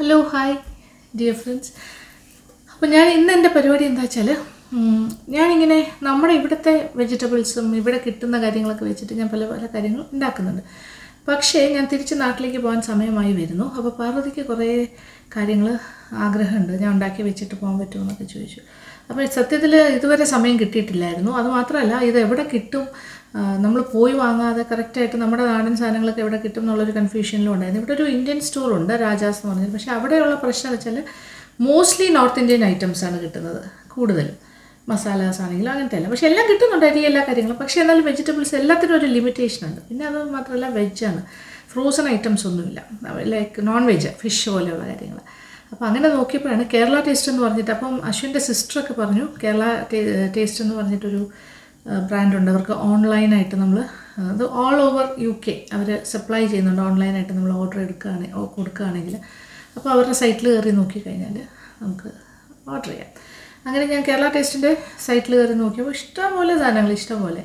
Hello hi dear friends അപ്പോൾ ഞാൻ ഇന്ന് എൻ്റെ പരിപാടി എന്താ വെച്ചാൽ ഞാനിങ്ങനെ നമ്മുടെ ഇവിടുത്തെ വെജിറ്റബിൾസും ഇവിടെ കിട്ടുന്ന കാര്യങ്ങളൊക്കെ വെച്ചിട്ട് ഞാൻ പല പല കാര്യങ്ങളും ഉണ്ടാക്കുന്നുണ്ട് പക്ഷേ ഞാൻ തിരിച്ച് നാട്ടിലേക്ക് പോകാൻ സമയമായി വരുന്നു അപ്പോൾ പാർവതിക്ക് കുറേ കാര്യങ്ങൾ ആഗ്രഹമുണ്ട് ഞാൻ ഉണ്ടാക്കി വെച്ചിട്ട് പോകാൻ പറ്റുമോ എന്നൊക്കെ ചോദിച്ചു അപ്പോൾ സത്യത്തിൽ ഇതുവരെ സമയം കിട്ടിയിട്ടില്ലായിരുന്നു അത് മാത്രമല്ല ഇത് എവിടെ കിട്ടും നമ്മൾ പോയി വാങ്ങാതെ കറക്റ്റായിട്ട് നമ്മുടെ നാടൻ സാധനങ്ങളൊക്കെ എവിടെ കിട്ടും എന്നുള്ളൊരു കൺഫ്യൂഷനിലും ഉണ്ടായിരുന്നു ഇവിടെ ഒരു ഇന്ത്യൻ സ്റ്റോർ ഉണ്ട് രാജാസ് എന്ന് പറഞ്ഞത് പക്ഷേ അവിടെയുള്ള പ്രശ്നം വെച്ചാൽ മോസ്റ്റ്ലി നോർത്ത് ഇന്ത്യൻ ഐറ്റംസ് ആണ് കിട്ടുന്നത് കൂടുതൽ മസാലാസ് ആണെങ്കിലും അങ്ങനത്തെ അല്ല പക്ഷേ എല്ലാം കിട്ടുന്നുണ്ട് അരി എല്ലാ കാര്യങ്ങളും പക്ഷേ എന്നാലും വെജിറ്റബിൾസ് എല്ലാത്തിനും ഒരു ലിമിറ്റേഷൻ ഉണ്ട് പിന്നെ അത് മാത്രമല്ല വെജാണ് ഫ്രോസൺ ഐറ്റംസ് ഒന്നുമില്ല ലൈക്ക് നോൺ വെജ് ഫിഷ് പോലെയുള്ള കാര്യങ്ങൾ അപ്പോൾ അങ്ങനെ നോക്കിയപ്പോഴാണ് കേരള ടേസ്റ്റ് എന്ന് പറഞ്ഞിട്ട് അപ്പം അശ്വിൻ്റെ സിസ്റ്ററൊക്കെ പറഞ്ഞു കേരള ടേസ്റ്റ് എന്ന് പറഞ്ഞിട്ടൊരു ബ്രാൻഡുണ്ട് അവർക്ക് ഓൺലൈനായിട്ട് നമ്മൾ അത് ഓൾ ഓവർ യു കെ അവർ സപ്ലൈ ചെയ്യുന്നുണ്ട് ഓൺലൈനായിട്ട് നമ്മൾ ഓർഡർ എടുക്കുകയാണെങ്കിൽ കൊടുക്കുകയാണെങ്കിൽ അപ്പോൾ അവരുടെ സൈറ്റിൽ കയറി നോക്കിക്കഴിഞ്ഞാൽ നമുക്ക് ഓർഡർ ചെയ്യാം അങ്ങനെ ഞാൻ കേരള ടേസ്റ്റിൻ്റെ സൈറ്റിൽ കയറി നോക്കിയപ്പോൾ ഇഷ്ടംപോലെ സാധനങ്ങൾ ഇഷ്ടംപോലെ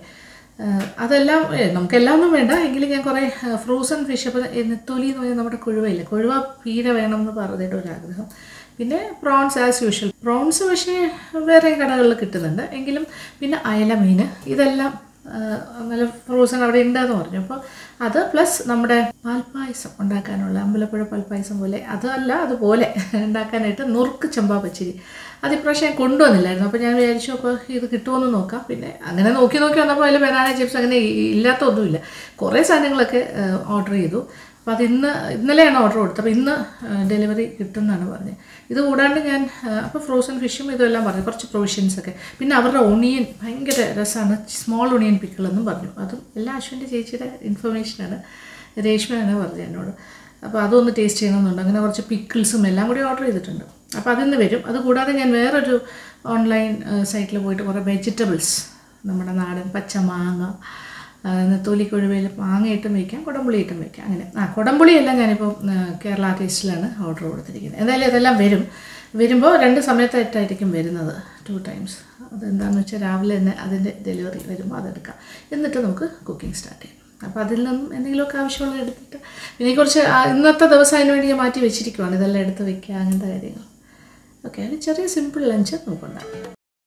അതെല്ലാം നമുക്ക് എല്ലാം ഒന്നും വേണ്ട എങ്കിലും ഞാൻ കുറേ ഫ്രോസൺ ഫിഷ് അപ്പോൾ നെത്തോലി എന്ന് പറഞ്ഞാൽ നമ്മുടെ കൊഴുവയില്ല കൊഴുവ പീര വേണം എന്ന് പറഞ്ഞിട്ട് ഒരാഗ്രഹം പിന്നെ പ്രോൺസ് ആസ് യൂഷ്വൽ പ്രോൺസ് പക്ഷേ വേറെ കടകളിൽ കിട്ടുന്നുണ്ട് എങ്കിലും പിന്നെ അയല മീൻ ഇതെല്ലാം നല്ല ഫ്രോസൺ അവിടെ ഉണ്ടെന്ന് പറഞ്ഞു അപ്പോൾ അത് പ്ലസ് നമ്മുടെ പാൽപ്പായസം ഉണ്ടാക്കാനുള്ള അമ്പലപ്പുഴ പാൽപ്പായസം പോലെ അതല്ല അതുപോലെ ഉണ്ടാക്കാനായിട്ട് നുറുക്ക് ചമ്പാ പച്ചരി അത് ഇപ്രാവശ്യം ഞാൻ കൊണ്ടുവന്നില്ലായിരുന്നു അപ്പോൾ ഞാൻ വിചാരിച്ചു അപ്പോൾ ഇത് കിട്ടുമെന്ന് നോക്കാം പിന്നെ അങ്ങനെ നോക്കി നോക്കി വന്നപ്പോൾ അതിൽ ബനാന ചിപ്സ് അങ്ങനെ ഇല്ലാത്തൊന്നുമില്ല കുറേ സാധനങ്ങളൊക്കെ ഓർഡർ ചെയ്തു അപ്പോൾ അത് ഇന്ന് ഇന്നലെയാണ് ഓർഡർ കൊടുത്തത് അപ്പോൾ ഇന്ന് ഡെലിവറി കിട്ടുമെന്നാണ് പറഞ്ഞത് ഇത് കൂടാണ്ട് ഞാൻ അപ്പോൾ ഫ്രോസൺ ഫിഷും ഇതെല്ലാം പറഞ്ഞു കുറച്ച് പ്രൊവിഷൻസ് ഒക്കെ പിന്നെ അവരുടെ ഒണിയൻ ഭയങ്കര രസമാണ് സ്മോൾ ഒണിയൻ പിക്കിൾ എന്നും പറഞ്ഞു അതും എല്ലാ അശ്വിൻ്റെ ചേച്ചിയുടെ ഇൻഫർമേഷനാണ് രേഷ്മയാണ് പറഞ്ഞത് എന്നോട് അപ്പോൾ അതൊന്ന് ടേസ്റ്റ് ചെയ്യണമെന്നുണ്ട് അങ്ങനെ കുറച്ച് പിക്കിൾസും എല്ലാം കൂടി ഓർഡർ ചെയ്തിട്ടുണ്ട് അപ്പോൾ അതിന്ന് വരും അതുകൂടാതെ ഞാൻ വേറൊരു ഓൺലൈൻ സൈറ്റിൽ പോയിട്ട് കുറേ വെജിറ്റബിൾസ് നമ്മുടെ നാടൻ പച്ച മാങ്ങ നെത്തോലി കൊഴുവയിൽ മാങ്ങയിട്ടും വയ്ക്കാം കുടംപുളിയിട്ടും വയ്ക്കാം അങ്ങനെ ആ കുടംപുളിയെല്ലാം ഞാനിപ്പോൾ കേരള ടേസ്റ്റിലാണ് ഓർഡർ കൊടുത്തിരിക്കുന്നത് എന്തായാലും ഇതെല്ലാം വരും വരുമ്പോൾ രണ്ട് സമയത്തായിട്ടായിരിക്കും വരുന്നത് ടു ടൈംസ് അതെന്താണെന്ന് വെച്ചാൽ രാവിലെ തന്നെ അതിൻ്റെ ഡെലിവറി വരുമ്പോൾ അതെടുക്കാം എന്നിട്ട് നമുക്ക് കുക്കിംഗ് സ്റ്റാർട്ട് ചെയ്യാം അപ്പോൾ അതിൽ നിന്നും എന്തെങ്കിലുമൊക്കെ ആവശ്യമുള്ളത് എടുത്തിട്ട് പിന്നെ കുറച്ച് ഇന്നത്തെ ദിവസം അതിന് വേണ്ടി ഞാൻ മാറ്റി വെച്ചിരിക്കുവാണ് ഇതെല്ലാം എടുത്ത് വെക്കുക അങ്ങനത്തെ കാര്യങ്ങൾ ഓക്കെ അതിൽ ചെറിയ സിമ്പിൾ ലഞ്ച് നമുക്കുണ്ടാകും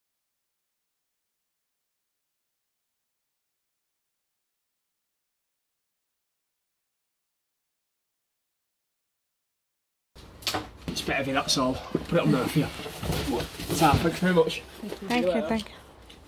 It's a bit heavy, that's all. Put it on there for you. Sam, thanks very much. Thank you, thank you.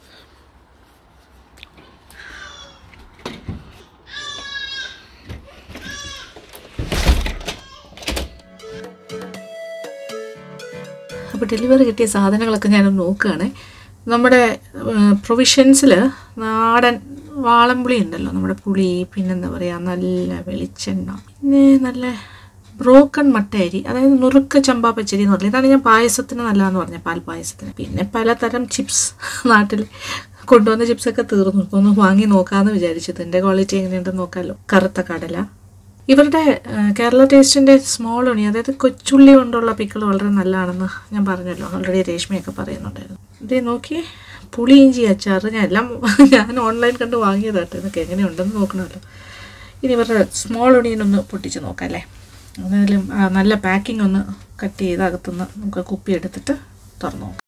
അപ്പോൾ ഡെലിവറി കിട്ടിയ സാധനങ്ങളൊക്കെ ഞാനൊന്ന് നോക്കുകയാണ് നമ്മുടെ പ്രൊവിഷൻസിൽ നാടൻ വാളംപുളി ഉണ്ടല്ലോ നമ്മുടെ പുളി പിന്നെന്താ പറയുക നല്ല വെളിച്ചെണ്ണ പിന്നെ നല്ല ബ്രോക്കൺ മട്ടയരി അതായത് നുറുക്ക് ചമ്പാ പച്ചരി എന്ന് പറഞ്ഞത് ഇതാണ് ഞാൻ പായസത്തിന് നല്ലതെന്ന് പറഞ്ഞത് പാൽ പായസത്തിന് പിന്നെ പലതരം ചിപ്സ് നാട്ടിൽ കൊണ്ടുവന്ന ചിപ്സൊക്കെ തീർന്നു ഇപ്പോൾ ഒന്ന് വാങ്ങി നോക്കാമെന്ന് വിചാരിച്ചത് എൻ്റെ ക്വാളിറ്റി എങ്ങനെയുണ്ടെന്ന് നോക്കാമല്ലോ കറുത്ത കടല ഇവരുടെ കേരള ടേസ്റ്റിൻ്റെ സ്മോൾ ഉണി അതായത് കൊച്ചുള്ളി കൊണ്ടുള്ള പിക്കിൾ വളരെ നല്ലതാണെന്ന് ഞാൻ പറഞ്ഞല്ലോ ഓൾറെഡി രേഷ്മയൊക്കെ പറയുന്നുണ്ടായിരുന്നു ഇതേ നോക്കി പുളി ഇഞ്ചി അച്ചാർ ഞാൻ എല്ലാം ഞാൻ ഓൺലൈൻ കണ്ട് വാങ്ങിയതാട്ടോ ഇതൊക്കെ എങ്ങനെയുണ്ടെന്ന് നോക്കണമല്ലോ ഇനി ഇവരുടെ സ്മോൾ ഒണിയനൊന്ന് പൊട്ടിച്ച് നോക്കാം അല്ലേ എന്നാലും നല്ല പാക്കിംഗ് ഒന്ന് കട്ട് ചെയ്ത് അകത്തുനിന്ന് നമുക്ക് കുപ്പി എടുത്തിട്ട് തുറന്നു നോക്കാം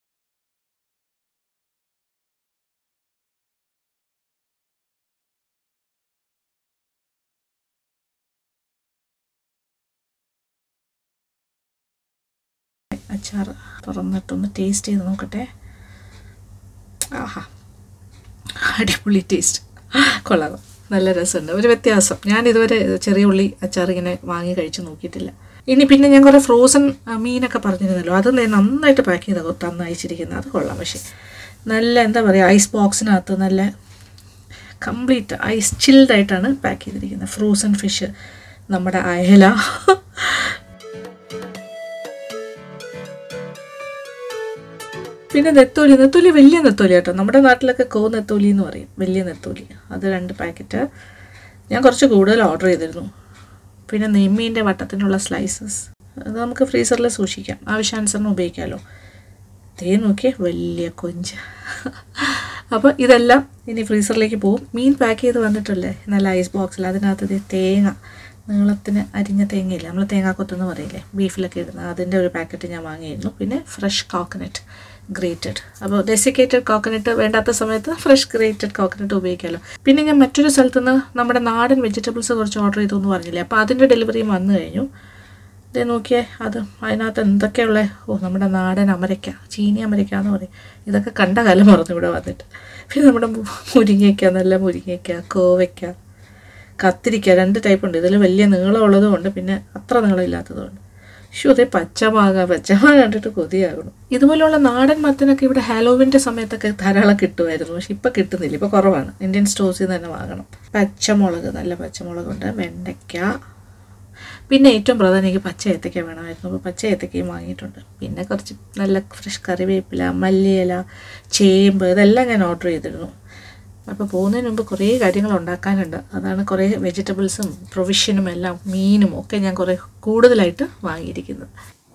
അച്ചാർ തുറന്നിട്ടൊന്ന് ടേസ്റ്റ് ചെയ്ത് നോക്കട്ടെ ആഹാ അടിപൊളി ടേസ്റ്റ് കൊള്ളാം നല്ല രസമുണ്ട് ഒരു വ്യത്യാസം ഞാൻ ഇതുവരെ ചെറിയ ഉള്ളി അച്ചാർ ഇങ്ങനെ വാങ്ങി കഴിച്ച് നോക്കിയിട്ടില്ല ഇനി പിന്നെ ഞാൻ കുറേ ഫ്രോസൺ മീനൊക്കെ പറഞ്ഞിരുന്നല്ലോ അത് നന്നായിട്ട് പാക്ക് ചെയ്ത തന്ന് അയച്ചിരിക്കുന്നത് അത് കൊള്ളാം പക്ഷേ നല്ല എന്താ പറയുക ഐസ് ബോക്സിനകത്ത് നല്ല കംപ്ലീറ്റ് ഐസ് ചിൽഡായിട്ടാണ് പാക്ക് ചെയ്തിരിക്കുന്നത് ഫ്രോസൺ ഫിഷ് നമ്മുടെ അയല പിന്നെ നെത്തോലി നെത്തോലി വലിയ നെത്തോലി കേട്ടോ നമ്മുടെ നാട്ടിലൊക്കെ കോ നെത്തോലി എന്ന് പറയും വലിയ നെത്തോലി അത് രണ്ട് പാക്കറ്റ് ഞാൻ കുറച്ച് കൂടുതൽ ഓർഡർ ചെയ്തിരുന്നു പിന്നെ നെയ്മീൻ്റെ വട്ടത്തിനുള്ള സ്ലൈസസ് അത് നമുക്ക് ഫ്രീസറിൽ സൂക്ഷിക്കാം ആവശ്യാനുസരണം ഉപയോഗിക്കാമല്ലോ തേ നോക്കിയേ വലിയ കൊഞ്ച് അപ്പോൾ ഇതെല്ലാം ഇനി ഫ്രീസറിലേക്ക് പോകും മീൻ പാക്ക് ചെയ്ത് വന്നിട്ടല്ലേ നല്ല ഐസ് ബോക്സിൽ അതിനകത്ത് തേങ്ങ നീളത്തിന് അരിഞ്ഞ തേങ്ങയില്ല നമ്മൾ തേങ്ങാക്കൊത്തെന്ന് പറയില്ലേ ബീഫിലൊക്കെ ഇടുന്നത് അതിൻ്റെ ഒരു പാക്കറ്റ് ഞാൻ വാങ്ങിയിരുന്നു പിന്നെ ഫ്രഷ് കോക്കനട്ട് ഗ്രേറ്റഡ് അപ്പോൾ ഡെസിക്കേറ്റഡ് കോക്കനട്ട് വേണ്ടാത്ത സമയത്ത് ഫ്രഷ് ഗ്രേറ്റഡ് കോക്കനട്ട് ഉപയോഗിക്കാമല്ലോ പിന്നെ ഞാൻ മറ്റൊരു സ്ഥലത്ത് നിന്ന് നമ്മുടെ നാടൻ വെജിറ്റബിൾസ് കുറച്ച് ഓർഡർ ചെയ്തു എന്ന് പറഞ്ഞില്ലേ അപ്പോൾ അതിൻ്റെ ഡെലിവറിയും വന്നു കഴിഞ്ഞു ഇതേ നോക്കിയേ അത് അതിനകത്ത് എന്തൊക്കെയുള്ള ഓ നമ്മുടെ നാടൻ അമരയ്ക്ക ചീനി അമരയ്ക്ക എന്ന് പറയും ഇതൊക്കെ കണ്ട കാലം മറന്നു ഇവിടെ വന്നിട്ട് പിന്നെ നമ്മുടെ മു- മുരിങ്ങയ്ക്ക നല്ല മുരിങ്ങയ്ക്ക കോവയ്ക്ക കത്തിരിക്ക രണ്ട് ടൈപ്പ് ഉണ്ട് ഇതിൽ വലിയ നീളമുള്ളതും ഉണ്ട് പിന്നെ അത്ര നീളമില്ലാത്തതും ഉണ്ട് ഷോ അതേ പച്ചമാക പച്ചമാക കണ്ടിട്ട് കൊതിയാകണം ഇതുപോലുള്ള നാടൻ മത്തനൊക്കെ ഇവിടെ ഹാലോവിൻ്റെ സമയത്തൊക്കെ ധാരാളം കിട്ടുമായിരുന്നു പക്ഷെ ഇപ്പം കിട്ടുന്നില്ല ഇപ്പം കുറവാണ് ഇന്ത്യൻ സ്റ്റോഴ്സിൽ നിന്ന് തന്നെ വാങ്ങണം പച്ചമുളക് നല്ല പച്ചമുളകുണ്ട് വെണ്ടയ്ക്ക പിന്നെ ഏറ്റവും പ്രധാനം എനിക്ക് പച്ച ഏത്തക്ക വേണമായിരുന്നു അപ്പോൾ പച്ച ഏത്തക്കയും വാങ്ങിയിട്ടുണ്ട് പിന്നെ കുറച്ച് നല്ല ഫ്രഷ് കറിവേപ്പില മല്ലിയില ചേമ്പ് ഇതെല്ലാം ഞാൻ ഓർഡർ ചെയ്തിരുന്നു അപ്പോൾ പോകുന്നതിന് മുമ്പ് കുറേ കാര്യങ്ങൾ ഉണ്ടാക്കാനുണ്ട് അതാണ് കുറേ വെജിറ്റബിൾസും പ്രൊവിഷനും എല്ലാം മീനും ഒക്കെ ഞാൻ കുറേ കൂടുതലായിട്ട് വാങ്ങിയിരിക്കുന്നത്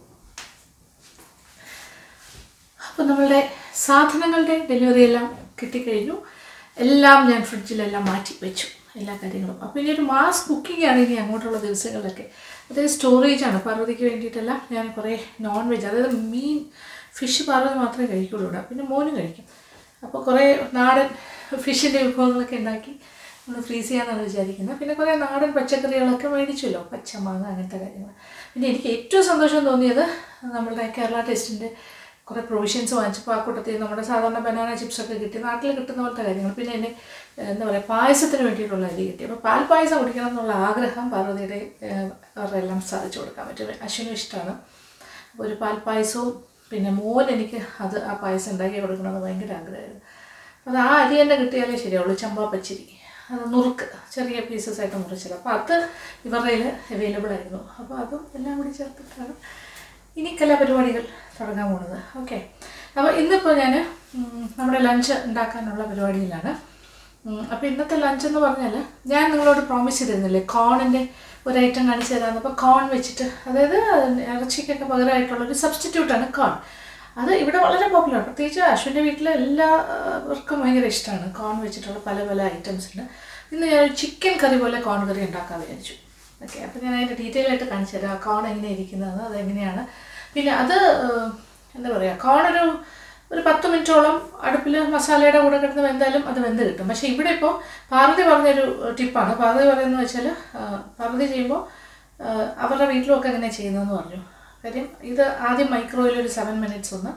അപ്പോൾ നമ്മളുടെ സാധനങ്ങളുടെ ഡെലിവറി എല്ലാം കിട്ടിക്കഴിഞ്ഞു എല്ലാം ഞാൻ ഫ്രിഡ്ജിലെല്ലാം മാറ്റി വെച്ചു എല്ലാ കാര്യങ്ങളും അപ്പോൾ ഇനി ഒരു മാസ് കുക്കിംഗ് ആണ് ഇനി അങ്ങോട്ടുള്ള ദിവസങ്ങളിലൊക്കെ അതായത് സ്റ്റോറേജ് ആണ് പാർവതിക്ക് വേണ്ടിയിട്ടെല്ലാം ഞാൻ കുറേ നോൺ വെജ് അതായത് മീൻ ഫിഷ് പാർവതി മാത്രമേ കഴിക്കുള്ളൂ ഇവിടെ പിന്നെ മോനും കഴിക്കും അപ്പോൾ കുറേ നാടൻ ഫിഷിൻ്റെ വിഭവങ്ങളൊക്കെ ഉണ്ടാക്കി നമ്മൾ ഫ്രീസ് ചെയ്യാമെന്നാണ് വിചാരിക്കുന്നത് പിന്നെ കുറേ നാടൻ പച്ചക്കറികളൊക്കെ മേടിച്ചല്ലോ പച്ചമാങ്ങ അങ്ങനത്തെ കാര്യങ്ങൾ പിന്നെ എനിക്ക് ഏറ്റവും സന്തോഷം തോന്നിയത് നമ്മളുടെ കേരള ടെസ്റ്റിൻ്റെ കുറേ പ്രൊവിഷൻസ് വാങ്ങിച്ചപ്പോൾ ആ കൂട്ടത്തിൽ നമ്മുടെ സാധാരണ ബനാന ചിപ്സ് ഒക്കെ കിട്ടി നാട്ടിൽ കിട്ടുന്ന പോലത്തെ കാര്യങ്ങൾ പിന്നെ എന്നെ ഏഹ്, എന്താ പറയുക പായസത്തിന് വേണ്ടിയിട്ടുള്ള അരി കിട്ടി അപ്പോൾ പാൽ പായസം കുടിക്കണം എന്നുള്ള ആഗ്രഹം പാർവതിയുടെ ഏഹ്, അവരുടെ എല്ലാം സാധിച്ചു കൊടുക്കാൻ പറ്റും അശ്വിനും ഇഷ്ടമാണ് അപ്പോൾ ഒരു പാൽ പായസവും പിന്നെ മോൻ എനിക്ക് അത് ആ പായസം ഉണ്ടാക്കി കൊടുക്കണമെന്ന് ഭയങ്കര ആഗ്രഹമായിരുന്നു അത് ആ അരി തന്നെ കിട്ടിയാലേ ശരിയാവുള്ളൂ ചമ്പാ പച്ചരി അത് നുറുക്ക് ചെറിയ പീസസ് ആയിട്ട് മുറിച്ചത് അപ്പോൾ അത് ഇവരുടെ കയ്യിൽ അവൈലബിൾ ആയിരുന്നു അപ്പോൾ അതും എല്ലാം കൂടി ചേർത്തിട്ടാണ് ഇനി കലാപരിപാടികൾ തുടങ്ങാൻ പോകുന്നത് ഓക്കെ അപ്പോൾ ഇന്നിപ്പോൾ ഞാൻ നമ്മുടെ ലഞ്ച് ഉണ്ടാക്കാനുള്ള പരിപാടിയിലാണ് അപ്പോൾ ഇന്നത്തെ ലഞ്ച് എന്ന് പറഞ്ഞാൽ ഞാൻ നിങ്ങളോട് പ്രോമിസ് ചെയ്തിരുന്നില്ലേ കോണിൻ്റെ ഒരു ഐറ്റം കാണിച്ചു തരാമെന്ന് അപ്പോൾ കോൺ വെച്ചിട്ട് അതായത് ഇറച്ചിക്കൊക്കെ പകരമായിട്ടുള്ളൊരു സബ്സ്റ്റിറ്റ്യൂട്ടാണ് കോൺ അത് ഇവിടെ വളരെ പോപ്പുലർ പ്രത്യേകിച്ച് അശ്വിൻ്റെ വീട്ടിൽ എല്ലാവർക്കും ഭയങ്കര ഇഷ്ടമാണ് കോൺ വെച്ചിട്ടുള്ള പല പല ഐറ്റംസ് ഉണ്ട് ഇന്ന് ഞാൻ ചിക്കൻ കറി പോലെ കോൺ കറി ഉണ്ടാക്കാൻ വിചാരിച്ചു ഓക്കെ അപ്പോൾ ഞാൻ അതിൻ്റെ ഡീറ്റെയിൽ ആയിട്ട് കാണിച്ചു തരാം കോൺ എങ്ങനെയാണ് ഇരിക്കുന്നത് അതെങ്ങനെയാണ് പിന്നെ അത് ഏഹ്, എന്താ പറയുക കോൺ ഒരു ഒരു പത്ത് മിനിറ്റോളം അടുപ്പിൽ മസാലയുടെ കൂടെ കിടന്ന് വെന്താലും അത് വെന്ത് കിട്ടും പക്ഷേ ഇവിടെ ഇപ്പോൾ പാർവതി പറഞ്ഞൊരു ടിപ്പാണ് പാർവതി പറയുന്നത് വെച്ചാൽ പാർവതി ചെയ്യുമ്പോൾ അവരുടെ വീട്ടിലുമൊക്കെ എങ്ങനെ ചെയ്യുന്നതെന്ന് പറഞ്ഞു കാര്യം ഇത് ആദ്യം മൈക്രോയിൽ ഒരു സെവൻ മിനിറ്റ്സ് ഒന്ന്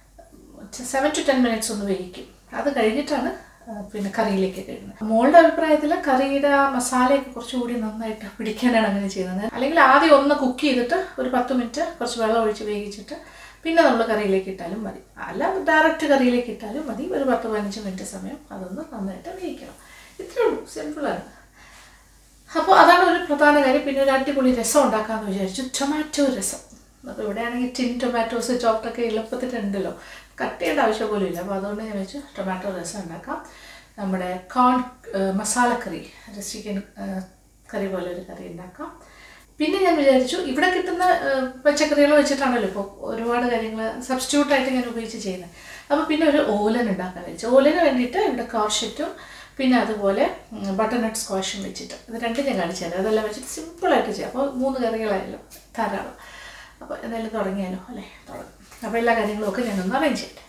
സെവൻ ടു ടെൻ മിനിറ്റ്സ് ഒന്ന് വേവിക്കും അത് കഴിഞ്ഞിട്ടാണ് ആ, പിന്നെ കറിയിലേക്ക് ഇടുന്നത് മോളുടെ അഭിപ്രായത്തിൽ കറിയുടെ ആ മസാലയൊക്കെ കുറച്ചുകൂടി നന്നായിട്ട് പിടിക്കാനാണ് അങ്ങനെ ചെയ്യുന്നത് അല്ലെങ്കിൽ ആദ്യം ഒന്ന് കുക്ക് ചെയ്തിട്ട് ഒരു പത്ത് മിനിറ്റ് കുറച്ച് വെള്ളം ഒഴിച്ച് വേവിച്ചിട്ട് പിന്നെ നമ്മൾ കറിയിലേക്ക് ഇട്ടാലും മതി അല്ല ഡയറക്റ്റ് കറിയിലേക്ക് ഇട്ടാലും മതി ഒരു പത്ത് പതിനഞ്ച് മിനിറ്റ് സമയം അതൊന്ന് നന്നായിട്ട് വേവിക്കണം ഇത്രേ ഉള്ളൂ സിമ്പിളാണ് അപ്പോൾ അതാണ് ഒരു പ്രധാന കാര്യം പിന്നെ ഒരു അടിപൊളി രസം ഉണ്ടാക്കാമെന്ന് വിചാരിച്ചു ടൊമാറ്റോ രസം അപ്പോൾ ഇവിടെയാണെങ്കിൽ ടിൻ ടൊമാറ്റോസ് ചോപ്പൊക്കെ എളുപ്പത്തിലുണ്ടല്ലോ കട്ട് ചെയ്യേണ്ട ആവശ്യം പോലും ഇല്ല അപ്പോൾ അതുകൊണ്ട് ഞാൻ വെച്ചു ടൊമാറ്റോ രസം ഉണ്ടാക്കാം നമ്മുടെ കോൺ മസാലക്കറി ചിക്കൻ കറി പോലെ ഒരു കറി ഉണ്ടാക്കാം പിന്നെ ഞാൻ വിചാരിച്ചു ഇവിടെ കിട്ടുന്ന ഏഹ്, പച്ചക്കറികൾ വെച്ചിട്ടാണല്ലോ ഇപ്പോൾ ഒരുപാട് കാര്യങ്ങൾ സബ്സ്റ്റിറ്റ്യൂട്ടായിട്ട് ഞാൻ ഉപയോഗിച്ച് ചെയ്യുന്നത് അപ്പോൾ പിന്നെ ഒരു ഓലൻ ഉണ്ടാക്കാൻ വെച്ചു ഓലന് വേണ്ടിയിട്ട് ഇവിടെ കോർഷറ്റും പിന്നെ അതുപോലെ ബട്ടർനട്ട് സ്ക്വാഷും വെച്ചിട്ട് ഇത് രണ്ടും ഞാൻ കാണിച്ചു തരാം അതെല്ലാം വെച്ചിട്ട് സിമ്പിളായിട്ട് ചെയ്യാം അപ്പോൾ മൂന്ന് കറികളായല്ലോ ധാരാളം അപ്പോൾ എന്തായാലും തുടങ്ങിയാലോ അല്ലേ തുടങ്ങും അപ്പോൾ എല്ലാ കാര്യങ്ങളും ഒക്കെ ഞാനൊന്ന് അറേഞ്ച് ചെയ്യട്ടെ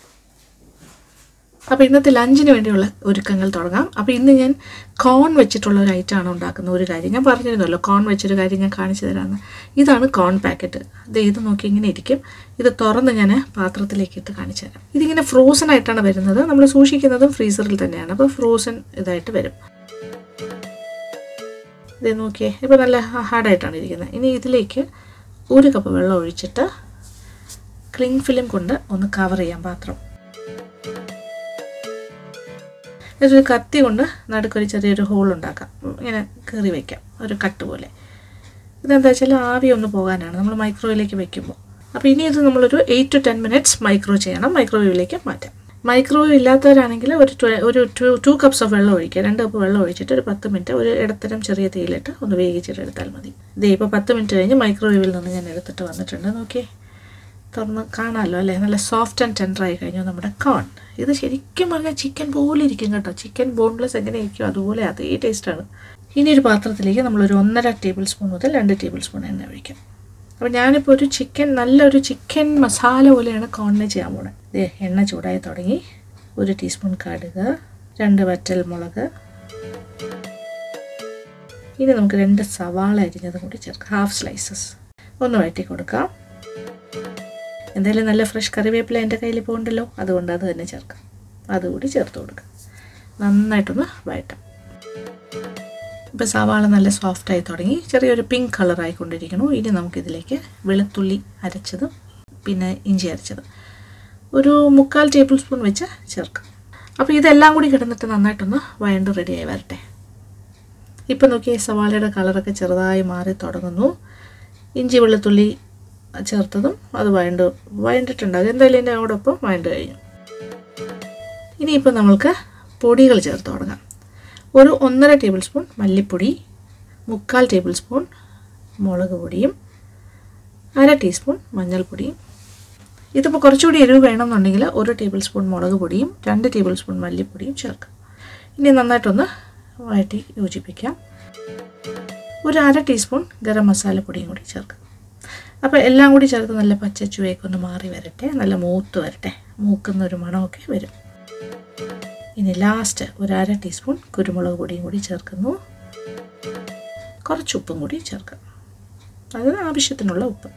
അപ്പോൾ ഇന്നത്തെ ലഞ്ചിന് വേണ്ടിയുള്ള ഒരുക്കങ്ങൾ തുടങ്ങാം അപ്പോൾ ഇന്ന് ഞാൻ കോൺ വെച്ചിട്ടുള്ള ഒരു ഐറ്റമാണ് ഉണ്ടാക്കുന്ന ഒരു കാര്യം ഞാൻ പറഞ്ഞിരുന്നല്ലോ കോൺ വെച്ചൊരു കാര്യം ഞാൻ കാണിച്ചു തരാമെന്ന് ഇതാണ് കോൺ പാക്കറ്റ് ഇത് ഇത് നോക്കി ഇങ്ങനെ ഇരിക്കും ഇത് തുറന്ന് ഞാൻ പാത്രത്തിലേക്ക് ഇട്ട് കാണിച്ചു തരാം ഇതിങ്ങനെ ഫ്രോസൺ ആയിട്ടാണ് വരുന്നത് നമ്മൾ സൂക്ഷിക്കുന്നതും ഫ്രീസറിൽ തന്നെയാണ് അപ്പോൾ ഫ്രോസൺ ഇതായിട്ട് വരും ഇത് നോക്കിയേ ഇപ്പോൾ നല്ല ഹാർഡായിട്ടാണ് ഇരിക്കുന്നത് ഇനി ഇതിലേക്ക് ഒരു കപ്പ് വെള്ളം ഒഴിച്ചിട്ട് ക്ലിങ് ഫിലിം കൊണ്ട് ഒന്ന് കവർ ചെയ്യാം പാത്രം ഇതൊരു കത്തി കൊണ്ട് നടുക്കൊരു ചെറിയൊരു ഹോൾ ഉണ്ടാക്കാം ഇങ്ങനെ കീറി വയ്ക്കാം ഒരു കട്ട് പോലെ ഇതെന്താ വെച്ചാൽ ആവി ഒന്ന് പോകാനാണ് നമ്മൾ മൈക്രോവേവിലേക്ക് വെക്കുമ്പോൾ അപ്പോൾ ഇനി ഇത് നമ്മളൊരു eight to ten minutes micro ചെയ്യണം മൈക്രോവേവിലേക്ക് മാറ്റാം മൈക്രോവേവ് ഇല്ലാത്തവരാണെങ്കിൽ ഒരു ട്വ- ഒരു ടു ടു കപ്സ് ഓഫ് വെള്ളം ഒഴിക്കുക രണ്ട് കപ്പ് വെള്ളം ഒഴിച്ചിട്ട് ഒരു പത്ത് മിനിറ്റ് ഒരു ഇടത്തരം ചെറിയ തീയിലിട്ട് ഒന്ന് വേവിച്ചിട്ട് എടുത്താൽ മതി ഇതേ ഇപ്പോൾ പത്ത് മിനിറ്റ് കഴിഞ്ഞ് മൈക്രോവേവിൽ നിന്ന് ഞാൻ എടുത്തിട്ട് വന്നിട്ടുണ്ട് നോക്കിയേ തുറന്ന് കാണാമല്ലോ അല്ലേ നല്ല സോഫ്റ്റ് ആൻഡ് ടെൻഡർ ആയി കഴിഞ്ഞു നമ്മുടെ കോൺ ഇത് ശരിക്കും പറഞ്ഞാൽ ചിക്കൻ പോലെ ഇരിക്കും കേട്ടോ ചിക്കൻ ബോൺലെസ് എങ്ങനെ ഇരിക്കും അതുപോലെ അതേ ടേസ്റ്റാണ് ഇനി ഒരു പാത്രത്തിലേക്ക് നമ്മളൊരു ഒന്നര ടേബിൾ സ്പൂൺ മുതൽ രണ്ട് ടേബിൾ സ്പൂൺ എണ്ണ ഒഴിക്കാം അപ്പോൾ ഞാനിപ്പോൾ ഒരു ചിക്കൻ നല്ലൊരു ചിക്കൻ മസാല പോലെയാണ് കോണിന് ചെയ്യാൻ പോണത് ദേ എണ്ണ ചൂടായി തുടങ്ങി ഒരു ടീസ്പൂൺ കടുക് രണ്ട് വറ്റൽ മുളക് ഇനി നമുക്ക് രണ്ട് സവാള അരിഞ്ഞതും കൂടി ചേർക്കാം ഹാഫ് സ്ലൈസസ് ഒന്ന് വഴറ്റി കൊടുക്കാം എന്തായാലും നല്ല ഫ്രഷ് കറിവേപ്പില എൻ്റെ കയ്യിൽ പോകണ്ടല്ലോ അതുകൊണ്ട് അത് തന്നെ ചേർക്കാം അതുകൂടി ചേർത്ത് കൊടുക്കാം നന്നായിട്ടൊന്ന് വഴറ്റാം ഇപ്പോൾ സവാള നല്ല സോഫ്റ്റായി തുടങ്ങി ചെറിയൊരു പിങ്ക് കളറായിക്കൊണ്ടിരിക്കണു ഇനി നമുക്കിതിലേക്ക് വെളുത്തുള്ളി അരച്ചതും പിന്നെ ഇഞ്ചി അരച്ചതും ഒരു മുക്കാൽ ടേബിൾ സ്പൂൺ വെച്ച് ചേർക്കാം അപ്പോൾ ഇതെല്ലാം കൂടി കിടന്നിട്ട് നന്നായിട്ടൊന്ന് വഴണ്ട് റെഡിയായി വരട്ടെ ഇപ്പം നോക്കിയേ സവാളയുടെ കളറൊക്കെ ചെറുതായി മാറി തുടങ്ങുന്നു ഇഞ്ചി വെളുത്തുള്ളി ചേർത്തതും അത് വഴണ്ട് വഴണ്ടിട്ടുണ്ടാകും എന്തായാലും ഇതിൻ്റെ അതോടൊപ്പം വഴണ്ട് കഴിഞ്ഞു ഇനിയിപ്പോൾ നമ്മൾക്ക് പൊടികൾ ചേർത്ത് തുടങ്ങാം ഒരു ഒന്നര ടേബിൾ സ്പൂൺ മല്ലിപ്പൊടി മുക്കാൽ ടേബിൾ സ്പൂൺ മുളക് പൊടിയും അര ടീസ്പൂൺ മഞ്ഞൾപ്പൊടിയും ഇതിപ്പോൾ കുറച്ചുകൂടി എരിവ് വേണമെന്നുണ്ടെങ്കിൽ ഒരു ടേബിൾ സ്പൂൺ മുളക് പൊടിയും രണ്ട് ടേബിൾ സ്പൂൺ മല്ലിപ്പൊടിയും ചേർക്കാം ഇനി നന്നായിട്ടൊന്ന് വഴറ്റി യോജിപ്പിക്കാം ഒരു അര ടീസ്പൂൺ ഗരം മസാല പൊടിയും കൂടി ചേർക്കാം അപ്പോൾ എല്ലാം കൂടി ചേർത്ത് നല്ല പച്ച ചുവയൊക്കെ ഒന്ന് മാറി വരട്ടെ നല്ല മൂത്ത് വരട്ടെ മൂക്കുന്ന ഒരു മണമൊക്കെ വരും ഇനി ലാസ്റ്റ് ഒരു അര ടീസ്പൂൺ കുരുമുളക് പൊടിയും കൂടി ചേർക്കുന്നു കുറച്ച് ഉപ്പും കൂടി ചേർക്കാം അത് ആവശ്യത്തിനുള്ള ഉപ്പ്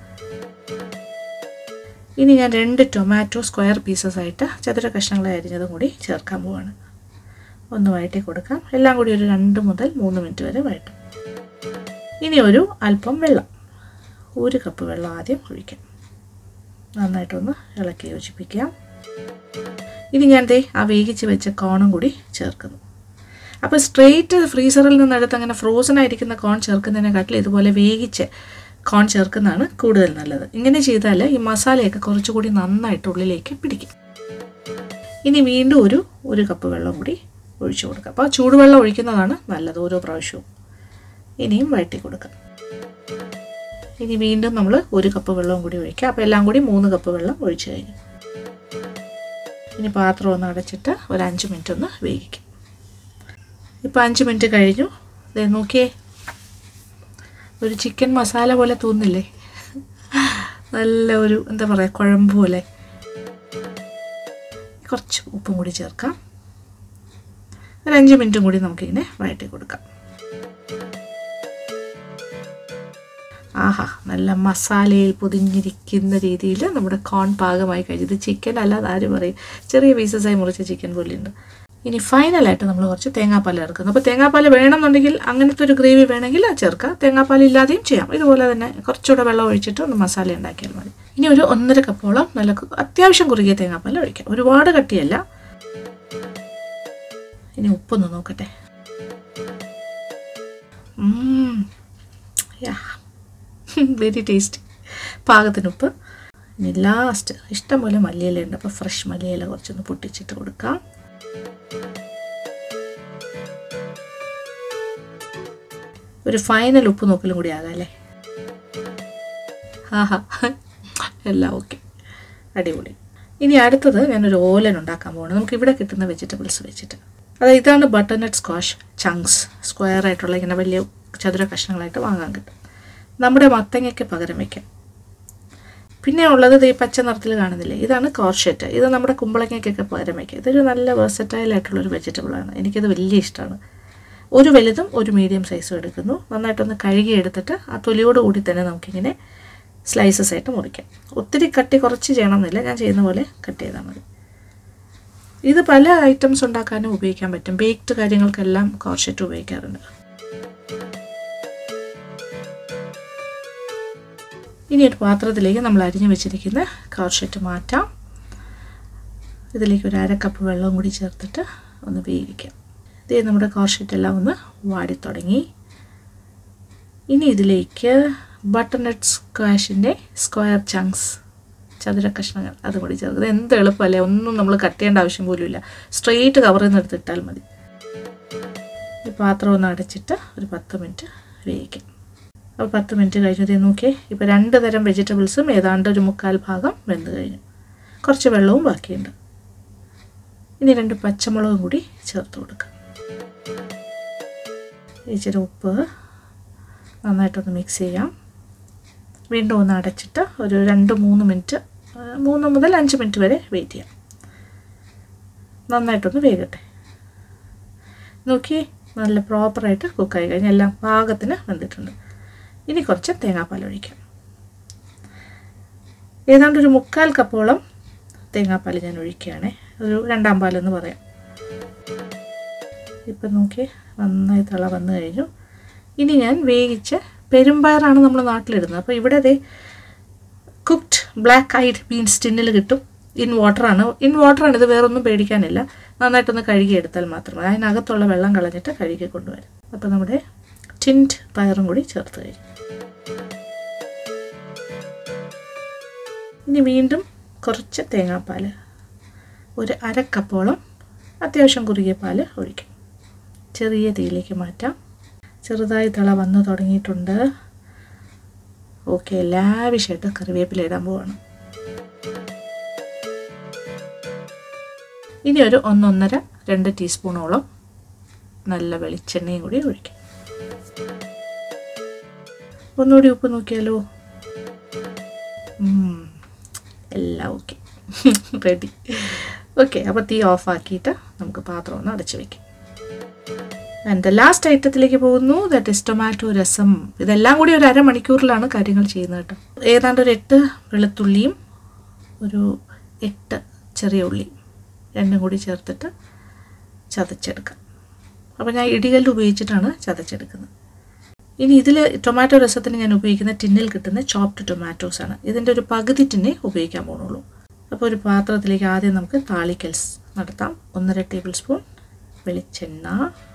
ഇനി ഞാൻ രണ്ട് ടൊമാറ്റോ സ്ക്വയർ പീസസ് ആയിട്ട് ചതുര കഷ്ണങ്ങളെ അരിഞ്ഞതും കൂടി ചേർക്കാൻ പോവാണ് ഒന്ന് വഴറ്റി കൊടുക്കാം എല്ലാം കൂടി ഒരു രണ്ട് മുതൽ മൂന്ന് മിനിറ്റ് വരെ വഴറ്റും ഇനി ഒരു അല്പം വെള്ളം ഒരു കപ്പ് വെള്ളം ആദ്യം ഒഴിക്കാം നന്നായിട്ടൊന്ന് ഇളക്കി യോജിപ്പിക്കാം ഇനി ഞാൻ ദേ ആ വേവിച്ച് വെച്ച കോണും കൂടി ചേർക്കുന്നു അപ്പോൾ സ്ട്രെയിറ്റ് ഫ്രീസറിൽ നിന്നെടുത്ത് അങ്ങനെ ഫ്രോസൺ ആയിരിക്കുന്ന കോൺ ചേർക്കുന്നതിനെക്കാട്ടിൽ ഇതുപോലെ വേവിച്ച് കോൺ ചേർക്കുന്നതാണ് കൂടുതൽ നല്ലത് ഇങ്ങനെ ചെയ്താൽ ഈ മസാലയൊക്കെ കുറച്ചുകൂടി നന്നായിട്ട് ഉള്ളിലേക്ക് പിടിക്കും ഇനി വീണ്ടും ഒരു ഒരു കപ്പ് വെള്ളം കൂടി ഒഴിച്ചു കൊടുക്കുക അപ്പോൾ ചൂടുവെള്ളം ഒഴിക്കുന്നതാണ് നല്ലത് ഓരോ പ്രാവശ്യവും ഇനിയും വഴറ്റി കൊടുക്കാം ഇനി വീണ്ടും നമ്മൾ ഒരു കപ്പ് വെള്ളവും കൂടി ഒഴിക്കുക അപ്പോൾ എല്ലാം കൂടി മൂന്ന് കപ്പ് വെള്ളം ഒഴിച്ചു കഴിഞ്ഞു ഇനി പാത്രം ഒന്ന് അടച്ചിട്ട് ഒരു അഞ്ച് മിനിറ്റ് ഒന്ന് വേവിക്കും ഇപ്പോൾ അഞ്ച് മിനിറ്റ് കഴിഞ്ഞു ദേ നോക്കിയേ ഒരു ചിക്കൻ മസാല പോലെ തോന്നില്ലേ നല്ല ഒരു എന്താ പറയുക കുഴമ്പ് പോലെ കുറച്ച് ഉപ്പും കൂടി ചേർക്കാം ഒരു അഞ്ച് മിനിറ്റും കൂടി നമുക്കിങ്ങനെ വഴറ്റി കൊടുക്കാം ആഹാ നല്ല മസാലയിൽ പൊതിഞ്ഞിരിക്കുന്ന രീതിയിൽ നമ്മുടെ കോൺ പാകമായി കഴിഞ്ഞു ഇത് ചിക്കൻ അല്ലാതെ ആര് പറയും ചെറിയ പീസസായി മുറിച്ച ചിക്കൻ പോലെയുണ്ട് ഇനി ഫൈനലായിട്ട് നമ്മൾ കുറച്ച് തേങ്ങാപ്പാൽ ചേർക്കുന്നു അപ്പോൾ തേങ്ങാപ്പാൽ വേണമെന്നുണ്ടെങ്കിൽ അങ്ങനത്തെ ഒരു ഗ്രേവി വേണമെങ്കിൽ അത് ചേർക്കാം തേങ്ങാപ്പാൽ ഇല്ലാതെയും ചെയ്യാം ഇതുപോലെ തന്നെ കുറച്ചുകൂടെ വെള്ളം ഒഴിച്ചിട്ട് ഒന്ന് മസാല ഉണ്ടാക്കിയാൽ മതി ഇനി ഒരു ഒന്നര കപ്പോളം നല്ല കു- അത്യാവശ്യം കുറുകിയ തേങ്ങാപ്പാൽ ഒഴിക്കാം ഒരുപാട് കട്ടിയല്ല ഇനി ഉപ്പൊന്ന് നോക്കട്ടെ യാ വെരി ടേസ്റ്റി പാകത്തിന് ഉപ്പ് ഇനി ലാസ്റ്റ് ഇഷ്ടംപോലെ മല്ലിയില ഉണ്ട് അപ്പോൾ ഫ്രഷ് മല്ലിയില കുറച്ചൊന്ന് പൊട്ടിച്ചിട്ട് കൊടുക്കാം ഒരു ഫൈനൽ ഉപ്പ് നോക്കലും കൂടി ആകാം അല്ലേ ആഹാ എല്ലാം ഓക്കെ അടിപൊളി ഇനി അടുത്തത് ഞാനൊരു ഓലൻ ഉണ്ടാക്കാൻ പോകണം നമുക്ക് ഇവിടെ കിട്ടുന്ന വെജിറ്റബിൾസ് വെച്ചിട്ട് അതായത് ഇതാണ് ബട്ടർനട്ട് സ്ക്വാഷ് ചങ്ക്സ് സ്ക്വയർ ആയിട്ടുള്ള ഇങ്ങനെ വലിയ ചതുര കഷ്ണങ്ങളായിട്ട് വാങ്ങാൻ കിട്ടും നമ്മുടെ മത്തങ്ങയ്ക്ക് പകരം വയ്ക്കാം പിന്നെ ഉള്ളത് ദേ പച്ച നിറത്തിൽ കാണുന്നില്ലേ ഇതാണ് കോർഷെറ്റ് ഇത് നമ്മുടെ കുമ്പളങ്ങയ്ക്കൊക്കെ പകരം വയ്ക്കുക ഇതൊരു നല്ല വേഴ്സറ്റൈൽ ആയിട്ടുള്ളൊരു വെജിറ്റബിളാണ് എനിക്കത് വലിയ ഇഷ്ടമാണ് ഒരു വലുതും ഒരു മീഡിയം സൈസും എടുക്കുന്നു നന്നായിട്ടൊന്ന് കഴുകി എടുത്തിട്ട് ആ തൊലിയോട് കൂടി തന്നെ നമുക്കിങ്ങനെ സ്ലൈസസ് ആയിട്ട് മുറിക്കാം ഒത്തിരി കട്ടി കുറച്ച് ചെയ്യണമെന്നില്ല ഞാൻ ചെയ്യുന്ന പോലെ കട്ട് ചെയ്താൽ മതി ഇത് പല ഐറ്റംസ് ഉണ്ടാക്കാനും ഉപയോഗിക്കാൻ പറ്റും ബേക്ക്ഡ് കാര്യങ്ങൾക്കെല്ലാം കോർഷെറ്റ് ഉപയോഗിക്കാറുണ്ട് ഇനി ഒരു പാത്രത്തിലേക്ക് നമ്മൾ അരിഞ്ഞു വെച്ചിരിക്കുന്ന കോർഷെറ്റ് മാറ്റാം ഇതിലേക്ക് ഒരു അര കപ്പ് വെള്ളവും കൂടി ചേർത്തിട്ട് ഒന്ന് വേവിക്കാം ഇതേ നമ്മുടെ കോർഷെറ്റ് എല്ലാം ഒന്ന് വാടിത്തുടങ്ങി ഇനി ഇതിലേക്ക് ബട്ടർനട്ട് സ്ക്വാഷിൻ്റെ സ്ക്വയർ ചങ്ക്സ് ചതുര കഷ്ണങ്ങൾ അതും കൂടി ചേർക്കുന്നത് എന്ത് എളുപ്പമല്ലേ ഒന്നും നമ്മൾ കട്ട് ചെയ്യേണ്ട ആവശ്യം പോലും ഇല്ല സ്ട്രെയിറ്റ് കവറിൽ നിന്ന് എടുത്തിട്ടാൽ മതി ഈ പാത്രം ഒന്ന് അടച്ചിട്ട് ഒരു പത്ത് മിനിറ്റ് വേവിക്കാം അപ്പോൾ പത്ത് മിനിറ്റ് കഴിഞ്ഞതേ നോക്കിയേ ഇപ്പോൾ രണ്ട് തരം വെജിറ്റബിൾസും ഏതാണ്ട് ഒരു മുക്കാൽ ഭാഗം വെന്ത് കഴിഞ്ഞു കുറച്ച് വെള്ളവും ബാക്കിയുണ്ട് ഇനി രണ്ട് പച്ചമുളകും കൂടി ചേർത്ത് കൊടുക്കാം ഇച്ചിരി ഉപ്പ് നന്നായിട്ടൊന്ന് മിക്സ് ചെയ്യാം വീണ്ടും ഒന്ന് അടച്ചിട്ട് ഒരു രണ്ട് മൂന്ന് മിനിറ്റ് ആ, മൂന്ന് മുതൽ അഞ്ച് മിനിറ്റ് വരെ വെയിറ്റ് ചെയ്യാം നന്നായിട്ടൊന്ന് വേകട്ടെ നോക്കി നല്ല പ്രോപ്പറായിട്ട് കുക്കായി കഴിഞ്ഞ് എല്ലാം പാകത്തിന് വെന്തിട്ടുണ്ട് ഇനി കുറച്ച് തേങ്ങാപ്പാൽ ഒഴിക്കാം ഏതാണ്ട് ഒരു മുക്കാൽ കപ്പോളം തേങ്ങാപ്പാൽ ഞാൻ ഒഴിക്കുകയാണ് ഒരു രണ്ടാം പാലെന്ന് പറയാം ഇപ്പം നോക്കി നന്നായി തിള വന്നു കഴിഞ്ഞു ഇനി ഞാൻ വേവിച്ച പെരുമ്പയറാണ് നമ്മൾ നാട്ടിലിടുന്നത് അപ്പോൾ ഇവിടെ ദേ കുക്ക്ഡ് ബ്ലാക്ക് ഐഡ് ബീൻസ് ടിന്നിൽ കിട്ടും ഇൻ വാട്ടറാണ് ഇൻ വാട്ടറാണ് ഇത് വേറൊന്നും പേടിക്കാനില്ല നന്നായിട്ടൊന്ന് കഴുകിയെടുത്താൽ മാത്രം മതി അതിനകത്തുള്ള വെള്ളം കളഞ്ഞിട്ട് കഴുകി കൊണ്ടുവരും അപ്പോൾ നമ്മുടെ ടിൻഡ് പയറും കൂടി ചേർത്ത് കഴിഞ്ഞു ഇനി വീണ്ടും കുറച്ച് തേങ്ങാപ്പാൽ ഒരു അര കപ്പോളം അത്യാവശ്യം കുറുകിയ പാൽ ഒഴിക്കും ചെറിയ തീയിലേക്ക് മാറ്റാം ചെറുതായി തിള വന്നു തുടങ്ങിയിട്ടുണ്ട് ഓക്കെ ലാവിഷായിട്ട് കറിവേപ്പില ഇടാൻ പോവാണ് ഇനി ഒരു ഒന്നൊന്നര രണ്ട് ടീസ്പൂണോളം നല്ല വെളിച്ചെണ്ണയും കൂടി ഒഴിക്കാം ഒന്നുകൂടി ഉപ്പ് നോക്കിയാലോ ഉം, എല്ലാം ഓക്കെ റെഡി ഓക്കെ അപ്പോൾ തീ ഓഫ് ആക്കിയിട്ട് നമുക്ക് പാത്രം ഒന്ന് അടച്ചു വെക്കാം ആൻഡ് ലാസ്റ്റ് ഐറ്റത്തിലേക്ക് പോകുന്നു ദാറ്റ് ഇസ് ടൊമാറ്റോ രസം ഇതെല്ലാം കൂടി ഒരു അരമണിക്കൂറിലാണ് കാര്യങ്ങൾ ചെയ്യുന്നത് കേട്ടോ ഏതാണ്ട് ഒരു എട്ട് വെളുത്തുള്ളിയും ഒരു എട്ട് ചെറിയ ഉള്ളിയും രണ്ടും കൂടി ചേർത്തിട്ട് ചതച്ചെടുക്കാം അപ്പോൾ ഞാൻ ഇടികല്ല് ഉപയോഗിച്ചിട്ടാണ് ചതച്ചെടുക്കുന്നത് ഇനി ഇതിൽ ടൊമാറ്റോ രസത്തിന് ഞാൻ ഉപയോഗിക്കുന്ന ടിന്നിൽ കിട്ടുന്ന ചോപ്ഡ് ടൊമാറ്റോസ് ആണ് ഇതിൻ്റെ ഒരു പകുതി ടിന്നേ ഉപയോഗിക്കാൻ പോകുന്നുള്ളൂ അപ്പോൾ ഒരു പാത്രത്തിലേക്ക് ആദ്യം നമുക്ക് താളിക്കൽസ് നടത്താം ഒന്നര ടേബിൾ സ്പൂൺ വെളിച്ചെണ്ണ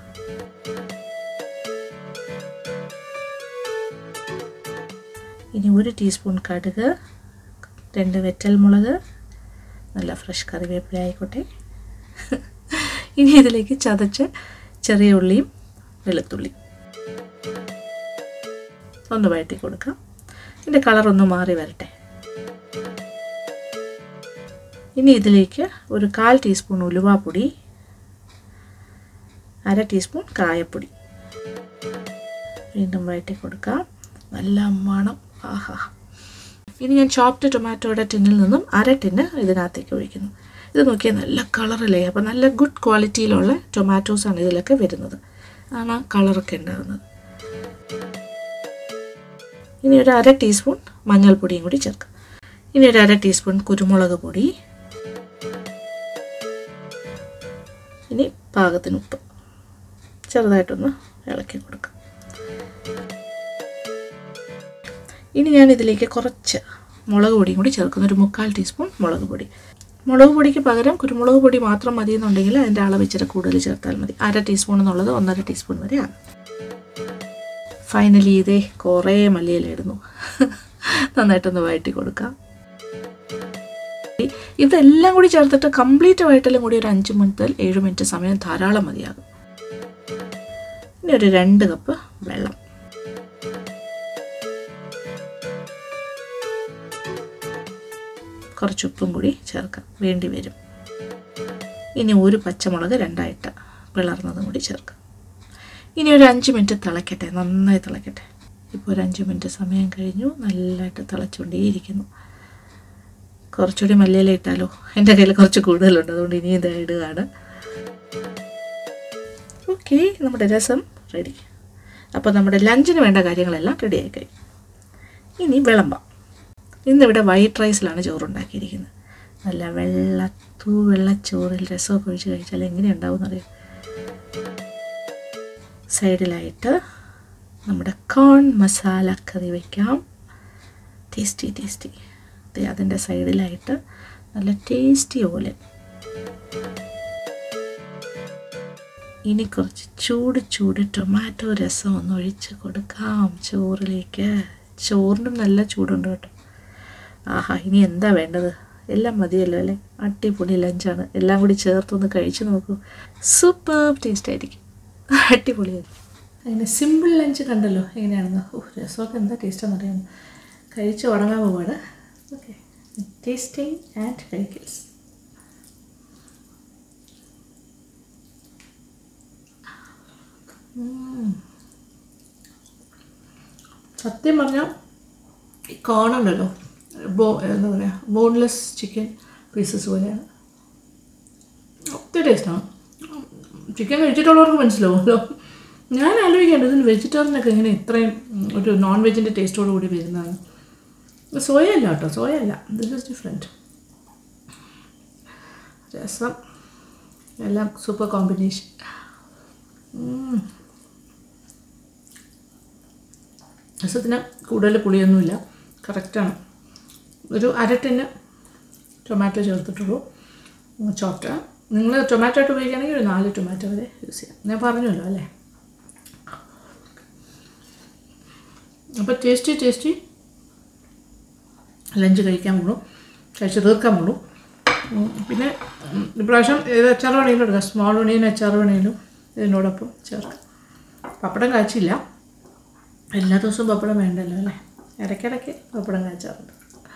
ഇനി ഒരു ടീസ്പൂൺ കടുക് രണ്ട് വെറ്റൽമുളക് നല്ല ഫ്രഷ് കറിവേപ്പില ആയിക്കോട്ടെ ഇനി ഇതിലേക്ക് ചതച്ച് ചെറിയ ഉള്ളിയും വെളുത്തുള്ളിയും ഒന്ന് വഴറ്റി കൊടുക്കാം ഇതിൻ്റെ കളർ ഒന്ന് മാറി വരട്ടെ ഇനി ഇതിലേക്ക് ഒരു കാൽ ടീസ്പൂൺ ഉലുവാപ്പൊടി അര ടീസ്പൂൺ കായപ്പൊടി വീണ്ടും വഴറ്റി കൊടുക്കാം നല്ല മണം ആഹാ ഇനി ഞാൻ ചോപ്ഡ് ടൊമാറ്റോയുടെ ടിന്നിൽ നിന്നും അര ടിന്ന് ഇതിനകത്തേക്ക് ഒഴിക്കുന്നു ഇത് നോക്കിയാൽ നല്ല കളറിലേ അപ്പോൾ നല്ല ഗുഡ് ക്വാളിറ്റിയിലുള്ള ടൊമാറ്റോസാണ് ഇതിലൊക്കെ വരുന്നത് ആണ് കളറൊക്കെ ഉണ്ടാകുന്നത് ഇനി ഒരു അര ടീസ്പൂൺ മഞ്ഞൾപ്പൊടിയും കൂടി ചേർക്കാം ഇനി ഒരു അര ടീസ്പൂൺ കുരുമുളക് പൊടി ഇനി പാകത്തിന് ഉപ്പ് ചെറുതായിട്ടൊന്ന് ഇളക്കി കൊടുക്കാം ഇനി ഞാൻ ഇതിലേക്ക് കുറച്ച് മുളക് പൊടിയും കൂടി ചേർക്കുന്നു ഒരു മുക്കാൽ ടീസ്പൂൺ മുളക് പൊടി മുളക് പൊടിക്ക് പകരം കുരുമുളക് പൊടി മാത്രം മതി എന്നുണ്ടെങ്കിൽ അതിൻ്റെ അളവ് ഇച്ചിരി കൂടുതൽ ചേർത്താൽ മതി അര ടീസ്പൂൺ എന്നുള്ളത് ഒന്നര ടീസ്പൂൺ വരെ ആകും ഫൈനലി ഇതേ കുറേ മല്ലിയില ഇടുന്നു നന്നായിട്ടൊന്ന് വഴറ്റി കൊടുക്കാം ഇതെല്ലാം കൂടി ചേർത്തിട്ട് കംപ്ലീറ്റ് വഴറ്റലും കൂടി ഒരു അഞ്ച് മുതൽ ഏഴ് മിനിറ്റ് സമയം ധാരാളം മതിയാകും ഇനി ഒരു രണ്ട് കപ്പ് വെള്ളം കുറച്ച് ഉപ്പും കൂടി ചേർക്കാം വേണ്ടി വരും ഇനി ഒരു പച്ചമുളക് രണ്ടായിട്ട് പിളർന്നതും കൂടി ചേർക്കാം ഇനി ഒരു അഞ്ച് മിനിറ്റ് തിളയ്ക്കട്ടെ നന്നായി തിളയ്ക്കട്ടെ ഇപ്പോൾ ഒരു അഞ്ച് മിനിറ്റ് സമയം കഴിഞ്ഞു നല്ലതായിട്ട് തിളച്ചുകൊണ്ടേയിരിക്കുന്നു കുറച്ചുകൂടി മല്ലിയില ഇട്ടാലോ എൻ്റെ കയ്യിൽ കുറച്ച് കൂടുതലുണ്ട് അതുകൊണ്ട് ഇനി ഇത് ഇടുകയാണ് ഓക്കെ നമ്മുടെ രസം റെഡി അപ്പോൾ നമ്മുടെ ലഞ്ചിന് വേണ്ട കാര്യങ്ങളെല്ലാം റെഡിയായി കഴിഞ്ഞു ഇനി വിളമ്പാം ഇന്നിവിടെ വൈറ്റ് റൈസിലാണ് ചോറുണ്ടാക്കിയിരിക്കുന്നത് നല്ല വെള്ള തൂ വെള്ളച്ചോറിൽ രസമൊക്കെ ഒഴിച്ച് കഴിച്ചാൽ എങ്ങനെ ഉണ്ടാവും എന്നറിയാം സൈഡിലായിട്ട് നമ്മുടെ കോൺ മസാല കറി വയ്ക്കാം ടേസ്റ്റി ടേസ്റ്റി അതിൻ്റെ സൈഡിലായിട്ട് നല്ല ടേസ്റ്റി ഓലൻ ഇനി കുറച്ച് ചൂട് ചൂട് ടൊമാറ്റോ രസം ഒന്ന് ഒഴിച്ച് കൊടുക്കാം ചോറിലേക്ക് ചോറിനും നല്ല ചൂടുണ്ട് കേട്ടോ ആഹാ ഇനി എന്താ വേണ്ടത് എല്ലാം മതിയല്ലോ അല്ലേ അടിപൊളി ലഞ്ചാണ് എല്ലാം കൂടി ചേർത്തൊന്ന് കഴിച്ചു നോക്കൂ സൂപ്പർ ടേസ്റ്റ് ആയിരിക്കും അടിപൊളിയായിരിക്കും അങ്ങനെ സിമ്പിൾ ലഞ്ച് കണ്ടല്ലോ എങ്ങനെയാണെന്ന് ഓ രസമൊക്കെ എന്താ ടേസ്റ്റാന്ന് അറിയാമോ കഴിച്ച് ഉറങ്ങാൻ പോവാണ് ഓക്കെ ടേസ്റ്റിംഗ് ആൻഡ് കഴിക്കൽസ് സത്യം പറഞ്ഞാൽ ഈ കോണുണ്ടല്ലോ ബോ എന്താ പറയുക ബോൺലെസ് ചിക്കൻ പീസസ് പോലെയാണ് ഒത്തിരി ടേസ്റ്റാണ് ചിക്കൻ കഴിച്ചിട്ടുള്ളവർക്ക് മനസ്സിലാവുമല്ലോ ഞാൻ ആലോചിക്കേണ്ടത് ഇതിന് വെജിറ്റേറിയനൊക്കെ എങ്ങനെ ഇത്രയും ഉം, ഒരു നോൺ വെജിൻ്റെ ടേസ്റ്റോട് കൂടി വരുന്നതാണ് സോയ അല്ല കേട്ടോ സോയ അല്ല ദിസ് ഇസ് ഡിഫറെൻറ്റ് രസം എല്ലാം സൂപ്പർ കോമ്പിനേഷൻ രസത്തിന് കൂടുതൽ പുളിയൊന്നുമില്ല കറക്റ്റാണ് ഒരു അര ടിന്ന് ടൊമാറ്റോ ചേർത്തിട്ടുള്ളൂ ചോട്ട നിങ്ങൾ ടൊമാറ്റോ ആയിട്ട് ഉപയോഗിക്കുകയാണെങ്കിൽ ഒരു നാല് ടൊമാറ്റോ വരെ യൂസ് ചെയ്യാം ഞാൻ പറഞ്ഞല്ലോ അല്ലേ അപ്പോൾ ടേസ്റ്റി ടേസ്റ്റി ലഞ്ച് കഴിക്കാൻ പോകണം കഴിച്ച് തീർക്കാൻ പോകണം ഉം, പിന്നെ ഉം, ഇപ്രാവശ്യം ഏത് അച്ചാർ വേണമെങ്കിലും എടുക്കാം സ്മോൾ ഒണിയൻ അച്ചാർ വേണമെങ്കിലും ഇതിനോടൊപ്പം ചേർക്കാം പപ്പടം കാച്ചില്ല എല്ലാ ദിവസവും പപ്പടം വേണ്ടല്ലോ അല്ലേ ഇടയ്ക്കിടയ്ക്ക് പപ്പടം കാച്ചാറുണ്ട്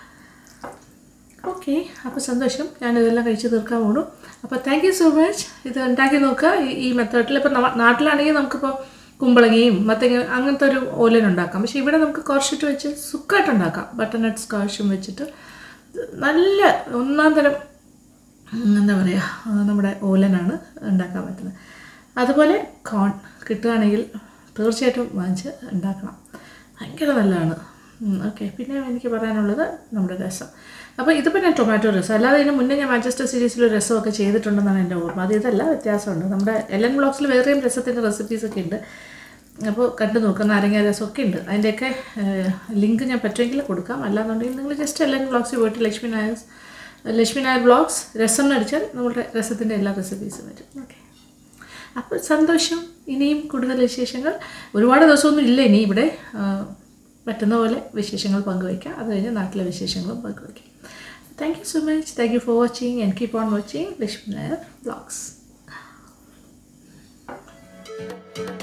ഓക്കെ അപ്പോൾ സന്തോഷം ഞാനിതെല്ലാം കഴിച്ച് തീർക്കാൻ പോകണം അപ്പോൾ താങ്ക് യു സോ മച്ച് ഇത് ഉണ്ടാക്കി നോക്കുക ഈ- ഈ മെത്തേഡിൽ ഇപ്പോൾ നമ്മ നാട്ടിലാണെങ്കിൽ നമുക്കിപ്പോൾ കുമ്പളങ്ങയും മത്തങ്ങ അങ്ങനത്തെ ഒരു ഓലൻ ഉണ്ടാക്കാം പക്ഷേ ഇവിടെ നമുക്ക് കുറച്ചിട്ട് വെച്ച് സുക്കായിട്ട് ഉണ്ടാക്കാം ബട്ടർനട്ട് സ്കാഷും വെച്ചിട്ട് നല്ല ഒന്നാം തരം ഉം, എന്താ പറയുക ആ, നമ്മുടെ ഓലനാണ് ഉണ്ടാക്കാൻ പറ്റുന്നത് അതുപോലെ കോൺ കിട്ടുകയാണെങ്കിൽ തീർച്ചയായിട്ടും വാങ്ങിച്ച് ഉണ്ടാക്കണം ഭയങ്കര നല്ലതാണ് ഓക്കെ പിന്നെ എനിക്ക് പറയാനുള്ളത് നമ്മുടെ രസം അപ്പോൾ ഇതിപ്പോൾ ഞാൻ ടൊമാറ്റോ രസം അല്ലാതെ ഇതിന് മുന്നേ ഞാൻ മാഞ്ചസ്റ്റർ സീരീസിൽ രസമൊക്കെ ചെയ്തിട്ടുണ്ടെന്നാണ് എൻ്റെ ഓർമ്മ അത് ഇതല്ല വ്യത്യാസമുണ്ട് നമ്മുടെ എലൻ ബ്ലോഗ്സിൽ വേറെയും രസത്തിൻ്റെ റെസിപ്പീസൊക്കെ ഉണ്ട് അപ്പോൾ കണ്ടു നോക്കുക നാരങ്ങ രസമൊക്കെ ഉണ്ട് അതിൻ്റെയൊക്കെ ലിങ്ക് ഞാൻ പറ്റുമെങ്കിൽ കൊടുക്കാം അല്ലാന്നുണ്ടെങ്കിൽ നിങ്ങൾ ജസ്റ്റ് എല്ലാം ബ്ലോഗ്സിൽ പോയിട്ട് ലക്ഷ്മി നായർ ലക്ഷ്മി നായർ ബ്ലോഗ്സ് രസം എന്ന് അടിച്ചാൽ നമ്മുടെ രസത്തിൻ്റെ എല്ലാ റെസിപ്പീസും വരും ഓക്കെ അപ്പോൾ സന്തോഷം ഇനിയും കൂടുതൽ വിശേഷങ്ങൾ ഒരുപാട് ദിവസമൊന്നും ഇല്ല ഇനി ഇവിടെ ആ, പറ്റുന്ന പോലെ വിശേഷങ്ങൾ പങ്കുവയ്ക്കാം അത് കഴിഞ്ഞ് നാട്ടിലെ വിശേഷങ്ങളും പങ്കുവയ്ക്കാം thank you so much thank you for watching and keep on watching Lakshmi Nair blogs